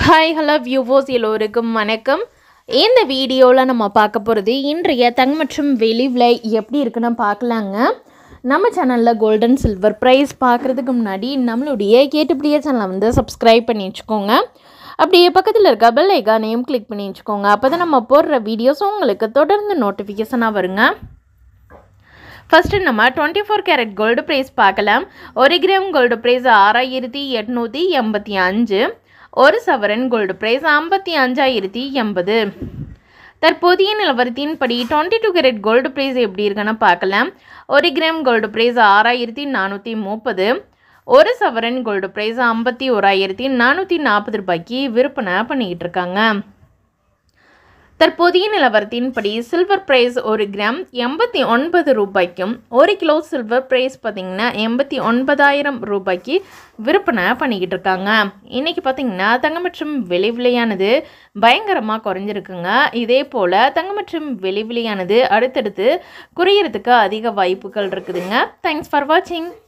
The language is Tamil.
ஹாய் ஹலோ வியூவோஸ் எல்லோருக்கும் வணக்கம் இந்த வீடியோவில் நம்ம பார்க்க போகிறது இன்றைய தங்க மற்றும் வெளி விலை எப்படி இருக்குன்னு பார்க்கலாங்க நம்ம சேனலில் கோல்டன் சில்வர் ப்ரைஸ் பார்க்குறதுக்கு முன்னாடி நம்மளுடைய கேட்டுப்படியே சேனலை வந்து சப்ஸ்கிரைப் பண்ணி வச்சுக்கோங்க அப்படியே பக்கத்தில் இருக்க பெல் ஐக்கானையும் கிளிக் பண்ணி வச்சுக்கோங்க அப்போ தான் நம்ம போடுற வீடியோஸ் உங்களுக்கு தொடர்ந்து நோட்டிஃபிகேஷனாக வருங்க ஃபஸ்ட்டு நம்ம twenty four carat gold price பார்க்கலாம் ஒரு கிராம் கோல்டு ப்ரைஸ் ஆறாயிரத்தி எட்நூற்றி எண்பத்தி அஞ்சு ஒரு சவரன் கோல்டு ப்ரைஸ் ஐம்பத்தி அஞ்சாயிரத்தி எண்பது தற்போதைய நிலவரத்தின்படி twenty two carat gold price எப்படி இருக்குன்னு பார்க்கலாம் ஒரு கிராம் கோல்டு ப்ரைஸ் ஆறாயிரத்தி நானூற்றி முப்பது ஒரு சவரன் கோல்டு ப்ரைஸ் ஐம்பத்தி ஓராயிரத்தி நானூற்றி நாற்பது ரூபாய்க்கு விற்பனை பண்ணிக்கிட்டு இருக்காங்க தற்போதைய நிலவரத்தின்படி சில்வர் பிரைஸ் ஒரு கிராம் எண்பத்தி ஒன்பது ரூபாய்க்கும் ஒரு கிலோ சில்வர் பிரைஸ் பார்த்திங்கன்னா எண்பத்தி ஒன்பதாயிரம் ரூபாய்க்கு விற்பனை பண்ணிக்கிட்டு இருக்காங்க இன்றைக்கி பார்த்திங்கன்னா தங்கம் மற்றும் வெளி விலையானது பயங்கரமாக குறைஞ்சிருக்குங்க இதே போல் தங்கம் மற்றும் வெளி விலையானது அடுத்தடுத்து குறையிறதுக்கு அதிக வாய்ப்புகள் இருக்குதுங்க தேங்க்ஸ் ஃபார் வாட்சிங்